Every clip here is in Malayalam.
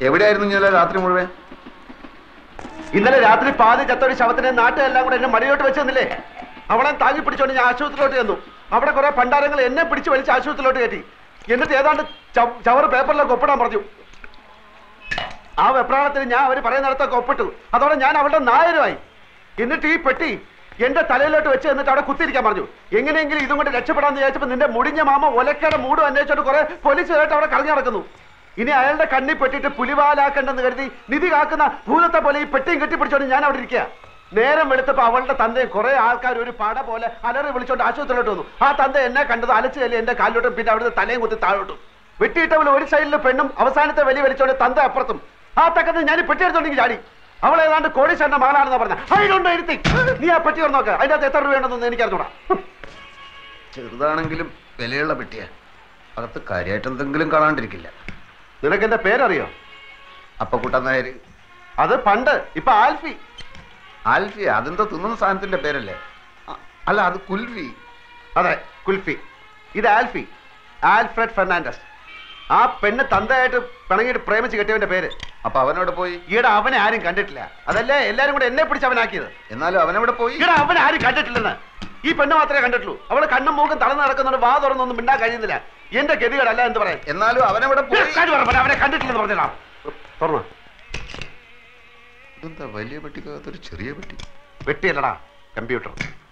എവിടെയായിരുന്നു ഇന്നലെ രാത്രി മുഴുവൻ ഇന്നലെ രാത്രി പാതി ചത്തൊരു ശവത്തിനെ നാട്ടുകാരെല്ലാം കൂടെ എന്നെ മടിയോട്ട് വെച്ച് തന്നില്ലേ അവളെ താങ്ങി പിടിച്ചോണ്ട് ഞാൻ ആശുപത്രിയിലോട്ട് ചെന്നു അവിടെ കുറെ പണ്ടാരങ്ങൾ എന്നെ പിടിച്ച് വലിച്ച് ആശുപത്രിയിലോട്ട് കയറ്റി എന്നിട്ട് ഏതാണ്ട് ചവ- ചവറ് പേപ്പറിലൊക്കെ ഒപ്പിടാൻ പറഞ്ഞു ആ വെപ്രാളത്തിൽ ഞാൻ അവർ പറയുന്നിടത്തൊക്കെ ഒപ്പിട്ടു അതോടെ ഞാൻ അവളുടെ നായരുമായി എന്നിട്ട് ഈ പെട്ടി എന്റെ തലയിലോട്ട് വെച്ച് എന്നിട്ട് അവിടെ കുത്തിയിരിക്കാൻ പറഞ്ഞു എങ്ങനെയെങ്കിലും ഇതും കൊണ്ട് രക്ഷപ്പെടാന്ന് വിചാരിച്ചപ്പോ നിന്റെ മുടിഞ്ഞ മാമ ഒലക്കയുടെ മൂടും അന്വേഷിച്ചോണ്ട് കുറെ പോലീസുകാരായിട്ട് അവിടെ കളഞ്ഞു നടക്കുന്നു ഇനി അയാളുടെ കണ്ണി പെട്ടിട്ട് പുലിവാലാക്കണ്ടെന്ന് കരുതി നിധി കാക്കുന്ന ഭൂതത്തെ പോലെ ഈ പെട്ടിയും കെട്ടിപ്പിടിച്ചോണ്ട് ഞാൻ അവിടെ ഇരിക്കുക നേരം വെളുത്തപ്പോ അവളുടെ തന്തയും കുറെ ആൾക്കാർ ഒരു പട പോലെ അലറി വിളിച്ചോണ്ട് ആശുപത്രിയിലോട്ട് വന്നു ആ തന്ത എന്നെ കണ്ടത് അലച്ചു കയറി എന്റെ കാലിലോട്ടും പിന്നെ അവിടുന്ന് തലയും കുത്തി താഴോട്ടും വെട്ടിയിട്ടവൾ ഒരു സൈഡിൽ പെണ്ണും അവസാനത്തെ വലി വലിച്ചോണ്ട് തന്ത അപ്പുറത്തും ആ തക്കത്ത് ഞാൻ ഈ പെട്ടി എടുത്തോണ്ടെങ്കിൽ ചാടി അവൾ ഏതാണ്ട് കോടീശ്വരന്റെ മകളാണെന്ന് പറഞ്ഞ അതിലുണ്ടോ ഇരുത്തി നീ ആ പെട്ടി തുറന്ന് നോക്ക് അതിന്റെ അകത്ത് എത്ര രൂപയുണ്ടെന്ന് എനിക്ക് അറിഞ്ഞൂടാ ചെറുതാണെങ്കിലും വിലയുള്ള പെട്ടിയാ അകത്ത് കാര്യമായിട്ട് എന്തെങ്കിലും കാണാണ്ടിരിക്കില്ല നിനക്ക് എന്റെ പേരറിയോ അപ്പൊ കുട്ടൻ നായര് അത് പണ്ട് ഇപ്പൊ ആൽഫി ആൽഫി അതെന്തോ തിന്നുന്ന സാധനത്തിന്റെ പേരല്ലേ അ- അല്ല അത് കുൽഫി അതെ കുൽഫി ഇത് ആൽഫി ആൽഫ്രഡ് ഫെർണാണ്ടസ് ആ പെണ്ണ് തന്തയായിട്ട് പിണങ്ങിയിട്ട് പ്രേമിച്ച് കെട്ടിയവന്റെ പേര് അപ്പൊ അവനോട് പോയി ഈടെ അവനെ ആരും കണ്ടിട്ടില്ല അതല്ലേ എല്ലാരും കൂടെ എന്നെ പിടിച്ച് അവനാക്കിയത് എന്നാലും അവനവിടെ പോയി ഈടെ അവനെ ആരും കണ്ടിട്ടില്ലെന്ന് ഈ പെണ്ണ് മാത്രമേ കണ്ടിട്ടുള്ളൂ അവള് കണ്ണും മൂക്കും തളർന്ന് നടക്കുന്നതുകൊണ്ട് വാ തുറന്നൊന്നും മിണ്ടാൻ കഴിയുന്നില്ല എന്റെ ഗതികേടല്ല എന്ത് പറയാൻ എന്നാലും അവനവിടെ പോയി അവനെ കണ്ടിട്ടില്ലെന്ന് പറഞ്ഞാ തുറന്നു ഇതെന്താ വലിയ പെട്ടിക്കകത്തൊരു ചെറിയ പെട്ടി വെട്ടിയല്ലടാ കമ്പ്യൂട്ടർ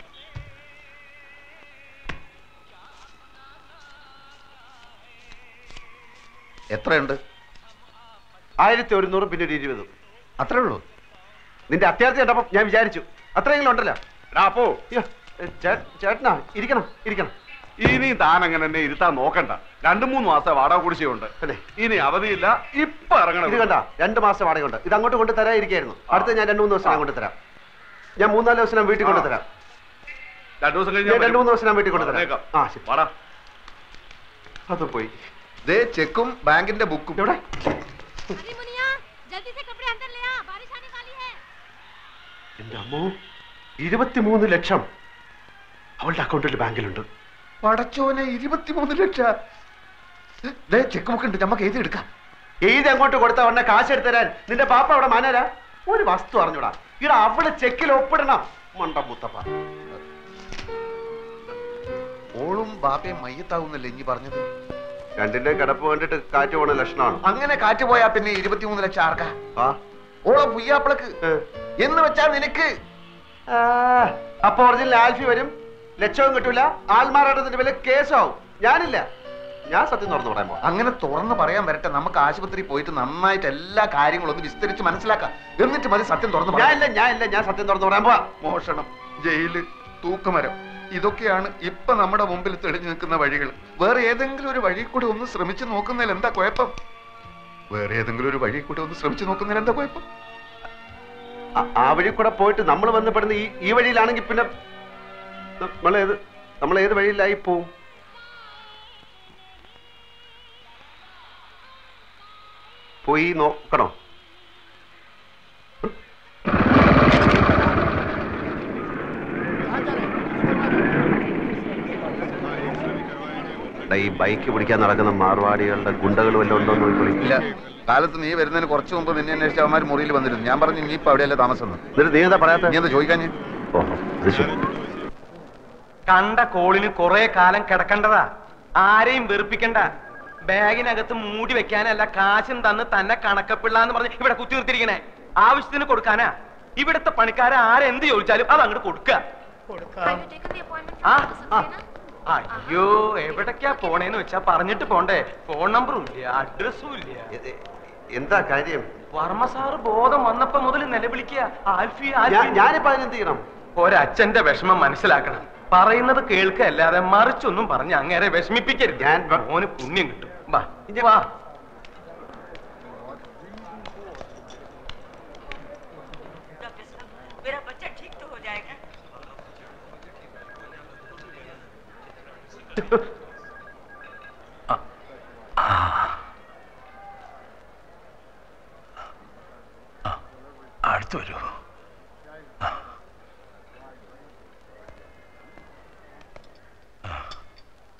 എത്രയുണ്ട് ആയിരത്തി ഒരുന്നൂറും പിന്നെ ഒരു ഇരുപതും അത്രേ ഉള്ളൂ നിന്റെ അത്യാർത്ഥി കണ്ടപ്പോ ഞാൻ വിചാരിച്ചു അത്രയെങ്കിലും ഉണ്ടല്ലോ അപ്പോ ചേട്ടനാ ഇരിക്കണം ഇരിക്കണം ഇനി താൻ അങ്ങനെ എന്നെ ഇരുത്താൻ നോക്കണ്ട രണ്ടു മൂന്ന് മാസം വാടക കുടിശ്ശിയുണ്ട് അല്ലേ ഇനി അവധിയില്ല ഇപ്പൊ ഇറങ്ങണം ഇത് കണ്ട രണ്ട് മാസം വാടകയുണ്ട് ഇത് അങ്ങോട്ട് കൊണ്ട് തരാതിരിക്കായിരുന്നു അടുത്ത ഞാൻ രണ്ട് മൂന്ന് ദിവസം ഞാൻ കൊണ്ടുതരാം ഞാൻ മൂന്നാല് ദിവസം ഞാൻ വീട്ടിൽ കൊണ്ടുതരാം രണ്ടു ദിവസം ഞാൻ രണ്ട് മൂന്ന് ദിവസം ഞാൻ വീട്ടിൽ കൊണ്ടുതരാം വന്നേക്കാം. ആ ശരി വാടാ അത് പോയി ദേ ചെക്കും ബാങ്കിന്റെ ബുക്കും എവിടെ अरे मुनिया जल्दी से कपड़े अंदर ले आ बारिश आने वाली है എന്റെ അമ്മോ ഇരുപത്തിമൂന്ന് ലക്ഷം അവളുടെ അക്കൗണ്ടിൽ ബാങ്കിലുണ്ട് പടച്ചോനെ ഇരുപത്തിമൂന്ന് ലക്ഷം ദേ ചെക്ക് ബുക്ക് ഉണ്ട് നമുക്ക് എഴുതി എടുക്കാം എഴുതി അങ്ങോട്ട് കൊടുത്ത ഉടനെ കാശ് എടുത്തു തരാൻ നിന്റെ പാപ്പ അവിടെ മാനരാ ഒരു വസ്തു അറിഞ്ഞൂടാ ഇവിടെ അവള് ചെക്കിൽ ഒപ്പിടണം മണ്ട മുത്തപ്പ ഓളും ബാപ്പയും മയ്യത്താവുന്നല്ലേ ഇനി പറഞ്ഞത് രണ്ടിന്റെ കിടപ്പ് കണ്ടിട്ട് കാറ്റ് പോണ ലക്ഷണമാണ് അങ്ങനെ കാറ്റ് പോയാ പിന്നെ ഇരുപത്തിമൂന്ന് ലക്ഷം ആർക്കാ ആ ഓളെ പുയ്യാപ്പിളക്ക് ഏ. എന്ന് വെച്ചാ നിനക്ക് ആ, അപ്പൊ ഒറിജിനൽ ആൽഫി വരും ലക്ഷവും കിട്ടൂല ആൽമാറാട്ടത്തിന്റെ പേര് കേസാവും ഞാനില്ല ഞാൻ സത്യം തുറന്നു പറയാൻ പോവാ അങ്ങനെ തുറന്ന് പറയാൻ വരട്ടെ നമുക്ക് ആശുപത്രിയിൽ പോയിട്ട് നന്നായിട്ട് എല്ലാ കാര്യങ്ങളും ഒന്ന് വിസ്തരിച്ച് മനസ്സിലാക്കാം എന്നിട്ട് മതി സത്യം തുറന്ന് ഞാൻ പറയാൻ ഇല്ല ഞാൻ ഇല്ല ഞാൻ സത്യം തുറന്നു പറയാൻ പോവാ മോഷണം ജയില് തൂക്കുമരം ഇതൊക്കെയാണ് ഇപ്പൊ നമ്മുടെ മുമ്പിൽ തെളിഞ്ഞു നിൽക്കുന്ന വഴികൾ വേറെ ഏതെങ്കിലും ഒരു വഴി കൂടി ഒന്ന് ശ്രമിച്ചു നോക്കുന്നതിൽ എന്താ കുഴപ്പം വേറെ ഏതെങ്കിലും ഒരു വഴി കൂടി ഒന്ന് ശ്രമിച്ചു നോക്കുന്നതിൽ എന്താ കുഴപ്പം ആ- ആ വഴി കൂടെ പോയിട്ട് നമ്മൾ ബന്ധപ്പെടുന്ന ഈ ഈ വഴിയിലാണെങ്കിൽ പിന്നെ നമ്മൾ ഏത് നമ്മൾ ഏത് വഴിയിലായി പോവും പോയി നോക്കണോ എടാ, ഈ ബൈക്ക് പിടിക്കാൻ നടക്കുന്ന മാർവാടികളുടെ ഗുണ്ടകൾ വല്ലതും ഉണ്ടോ എന്ന് നോക്കിക്കോളി ഇല്ല കാലത്ത് നീ വരുന്നതിന് കുറച്ച് മുമ്പ് നിന്നെ അന്വേഷിച്ച അവന്മാർ മുറിയിൽ വന്നിരുന്നു ഞാൻ പറഞ്ഞു നീ ഇപ്പൊ അവിടെയല്ലേ താമസം എന്ന്. എന്നിട്ട് നീ എന്താ പറയാത്ത നീ എന്താ ചോദിക്കാൻ ഞാൻ ഓഹോ അത് ശരി കണ്ട കോളിന് കുറെ കാലം കിടക്കണ്ടതാ ആരെയും വെറുപ്പിക്കണ്ട ബാഗിനകത്ത് മൂടി വെക്കാനല്ല കാശും തന്ന് തന്നെ കണക്കപ്പിള്ള എന്ന് പറഞ്ഞ് ഇവിടെ കുത്തി നിർത്തിയിരിക്കണേ ആവശ്യത്തിന് കൊടുക്കാനാ ഇവിടുത്തെ പണിക്കാരെ ആരെന്ത് ചോദിച്ചാലും അത് അങ്ങോട്ട് കൊടുക്കുക Have you taken the appointment Ah, from Dr. ah. Saxena? അയ്യോ എവിടേക്കാ പോണേന്ന് വെച്ചാ പറഞ്ഞിട്ട് പോണ്ടേ ഫോൺ നമ്പറും ഇല്ല അഡ്രസ്സും ഇല്ല എ- എ- എന്താ കാര്യം വർമ്മ സാറ് ബോധം വന്നപ്പോ മുതൽ നിലവിളിക്കുക ആൽഫി ഞാൻ- ആൽഫി ഞാനിപ്പോ അതിനെന്ത് ചെയ്യണം ഒരച്ഛന്റെ വിഷമം മനസ്സിലാക്കണം പറയുന്നത് കേൾക്കല്ലാതെ മറിച്ചൊന്നും പറഞ്ഞ് അങ്ങേരെ വിഷമിപ്പിക്കരുത് ഞാൻ വ- മോന് പുണ്യം കിട്ടും വാ ഇഞ്ഞ് വാ डॉक्टर साहब मेरा बच्चा ठीक तो हो जाएगा അടുത്ത് വരൂ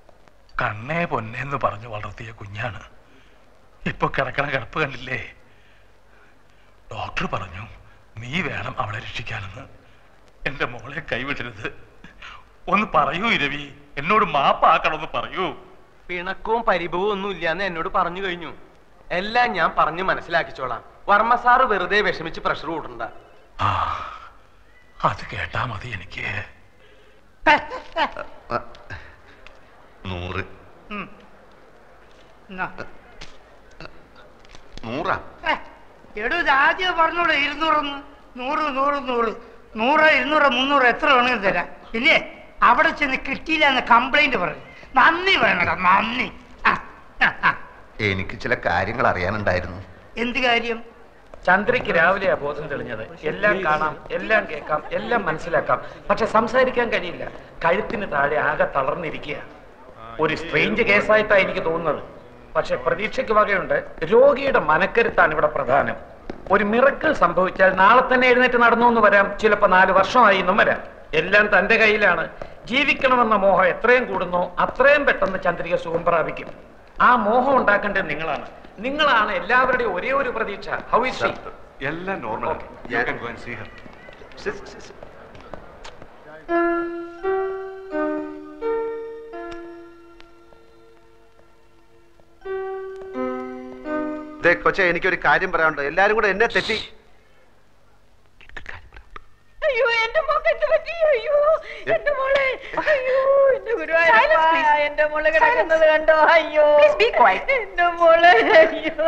കണ്ണേ പൊന്നേന്ന് പറഞ്ഞു വളർത്തിയ കുഞ്ഞാണ് ഇപ്പൊ കിടക്കണ കിടപ്പ് കണ്ടില്ലേ ഡോക്ടർ പറഞ്ഞു നീ വേണം അവളെ രക്ഷിക്കാനെന്ന് എന്റെ മോളെ കൈവിടരുത് ഒന്ന് പറയൂ ഇരവി എന്നോട് മാപ്പാക്കണമെന്ന് പറയൂ പിണക്കവും പരിഭവവും ഒന്നും ഇല്ലാന്ന് എന്നോട് പറഞ്ഞു കഴിഞ്ഞു എല്ലാം ഞാൻ പറഞ്ഞു മനസ്സിലാക്കിച്ചോളാം വർമ്മ സാറ് വെറുതെ വിഷമിച്ച് പ്രഷർ കൂട്ടണ്ട ആ അത് കേട്ടാ മതി എനിക്ക് നൂറ് ഉം. എന്നാ. നൂറാ ഏ, എടോ ഇത് ആദ്യം പറഞ്ഞോളൂ ഇരുന്നൂറൊന്ന് നൂറ് നൂറ് നൂറ് നൂറ് ഇരുന്നൂറ് മുന്നൂറ് എത്ര വേണമെങ്കിലും തരാം പിന്നെ അവിടെ ചെന്ന് കിട്ടിയില്ല എന്ന് കംപ്ലൈന്റ് പറഞ്ഞു നന്ദി പറയണടാ നന്ദി ആ, ആ, ആ. എനിക്ക് ചില കാര്യങ്ങൾ അറിയാനുണ്ടായിരുന്നു എന്ത് കാര്യം ചന്ദ്രയ്ക്ക് രാവിലെയാ ബോധം തെളിഞ്ഞത് എല്ലാം കാണാം എല്ലാം കേൾക്കാം എല്ലാം മനസ്സിലാക്കാം പക്ഷെ സംസാരിക്കാൻ കഴിയില്ല കഴുത്തിന് താഴെ ആകെ തളർന്നിരിക്കുക ഒരു സ്ട്രേഞ്ച് കേസായിട്ടാ എനിക്ക് തോന്നുന്നത് പക്ഷെ പ്രതീക്ഷയ്ക്ക് വകയുണ്ട് രോഗിയുടെ മനക്കരുത്താണ് ഇവിടെ പ്രധാനം ഒരു മിറക്കിൾ സംഭവിച്ചാൽ നാളെ തന്നെ എഴുന്നേറ്റ് നടന്നു എന്ന് വരാം ചിലപ്പോ നാല് വർഷമായി എന്നും വരാം എല്ലാം തന്റെ കയ്യിലാണ് ജീവിക്കണമെന്ന മോഹം എത്രയും കൂടുന്നോ അത്രയും പെട്ടെന്ന് ചന്ദ്രിക സുഖം പ്രാപിക്കും ആ മോഹം ഉണ്ടാക്കേണ്ടത് നിങ്ങളാണ് നിങ്ങളാണ് എല്ലാവരുടെയും ഒരേ ഒരു പ്രതീക്ഷ ഹൗ ഇസ് ഷീ എല്ലാം നോർമൽ ദേ കൊച്ചെ എനിക്കൊരു കാര്യം പറയാനുണ്ട് എല്ലാരും കൂടെ എന്നെ തെറ്റി അയ്യോ എന്റെ മോക്ക് എന്ത് പറ്റി അയ്യോ എന്റെ മോളെ അയ്യോ എന്റെ ഗുരുവായൂരപ്പ എന്റെ മോളെ കിടക്കുന്നത് കണ്ടോ അയ്യോ എന്റെ മോളെ അയ്യോ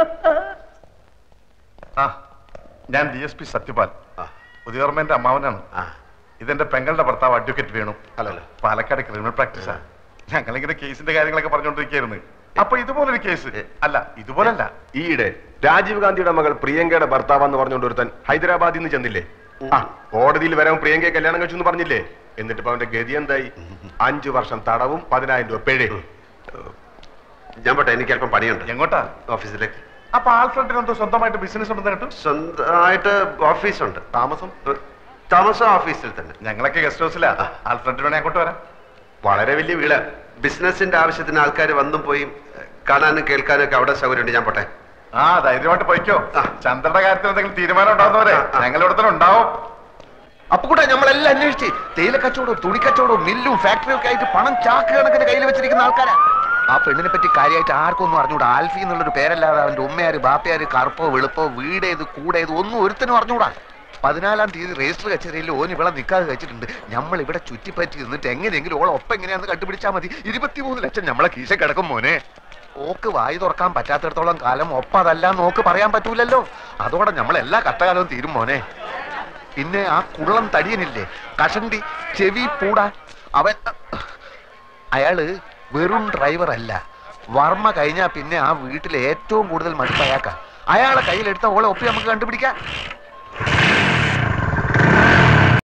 ആ ഞാൻ ഡി എസ് പി സത്യപാൽ ഉദയവർമ്മന്റെ അമ്മാവനാണ് ആ ഇതെന്റെ പെങ്ങളുടെ ഭർത്താവ് advocate Venu hello Palakkad criminal പ്രാക്ടീസാ ഞങ്ങളിങ്ങനെ കേസിന്റെ കാര്യങ്ങളൊക്കെ പറഞ്ഞുകൊണ്ടിരിക്കുകയായിരുന്നു അപ്പൊ ഇതുപോലൊരു കേസ് അല്ല ഇതുപോലല്ല ഈയിടെ രാജീവ് ഗാന്ധിയുടെ മകൾ പ്രിയങ്കയുടെ ഭർത്താവെന്ന് പറഞ്ഞുകൊണ്ട് ഒരുത്തൻ ഹൈദരാബാദിൽ നിന്ന് ചെന്നില്ലേ ആ കോടതിയിൽ വരാൻ പ്രിയങ്കയെ കല്യാണം കഴിച്ചു എന്ന് പറഞ്ഞില്ലേ എന്നിട്ട് ഇപ്പൊ അവന്റെ ഗതി എന്തായി അഞ്ചു വർഷം തടവും പതിനായിരം രൂപ പിഴ ഞാൻ പോട്ടെ എനിക്ക് അല്പം പണിയുണ്ട് എങ്ങോട്ടാ ഓഫീസിലേക്ക് അപ്പൊ ആൾഫ്രണ്ടിന് എന്തോ സ്വന്തമായിട്ട് ബിസിനസ് ഉണ്ടെന്ന് കേട്ടു സ്വന്തമായിട്ട് ഓഫീസുണ്ട് താമസം താമസം ഓഫീസിൽ തന്നെ ഞങ്ങളൊക്കെ ഗസ്റ്റ് ഹൗസിലാ ആൾഫ്രണ്ടിന് വേണേ അങ്ങോട്ട് വരാം വളരെ വലിയ വീട് ബിസിനസിന്റെ ആവശ്യത്തിന് ആൾക്കാർ വന്നും പോയി കാണാനും കേൾക്കാനും ഒക്കെ അവിടെ സൗകര്യമുണ്ട് ഞാൻ പോട്ടെ ആ ധൈര്യമായിട്ട് പോയിക്കോ ആ. ചന്ദ്രന്റെ കാര്യത്തിൽ എന്തെങ്കിലും തീരുമാനം ഉണ്ടാവുന്നവരെ ആ, ആ. ഞങ്ങൾ ഇവിടെ തന്നെ ഉണ്ടാവും അപ്പൊ കൂടെ നമ്മളെല്ലാം അന്വേഷിച്ച് തേയില കച്ചവടവും തുണി കച്ചവടവും മില്ലും ഫാക്ടറിയും ഒക്കെ ആയിട്ട് പണം ചാക്ക് കണക്കിന് കയ്യിൽ വെച്ചിരിക്കുന്ന ആൾക്കാരാ ആ പെണ്ണിനെ പറ്റി കാര്യമായിട്ട് ആർക്കും ഒന്നും അറിഞ്ഞൂടാ ആൽഫി എന്നുള്ളൊരു പേരല്ലാതെ അവന്റെ ഉമ്മയാര് ബാപ്പയാര് കറുപ്പോ വെളുപ്പോ വീടേത് കൂടേത് ഒന്നും ഒരുത്തനും അറിഞ്ഞൂടാ പതിനാലാം തീയതി രജിസ്റ്റർ കച്ചേരിയിൽ ഓൻ ഇവിടെ നിൽക്കാതെ കഴിച്ചിട്ടുണ്ട് നമ്മൾ ഇവിടെ ചുറ്റിപ്പറ്റി നിന്നിട്ട് എങ്ങനെയെങ്കിലും ഓളെ ഒപ്പം എങ്ങനെയാന്ന് കണ്ടുപിടിച്ചാൽ മതി ഇരുപത്തിമൂന്ന് ലക്ഷം നമ്മളെ കീശ കിടക്കും മോനെ ഓക്ക് വായി തുറക്കാൻ പറ്റാത്തിടത്തോളം കാലം ഒപ്പം അതല്ല നോക്ക് പറയാൻ പറ്റൂലല്ലോ അതോടെ നമ്മൾ എല്ലാ കഷ്ടകാലവും തീരും മോനെ പിന്നെ ആ കുള്ളം തടിയനില്ലേ കഷണ്ടി ചെവി പൂട അവൻ അയാള് വെറും ഡ്രൈവർ അല്ല വർമ്മ കഴിഞ്ഞാ പിന്നെ ആ വീട്ടിലെ ഏറ്റവും കൂടുതൽ മടുപ്പ് അയാൾക്കാ അയാളെ കയ്യിലെടുത്ത ഓളെ ഒപ്പി നമുക്ക് കണ്ടുപിടിക്കാം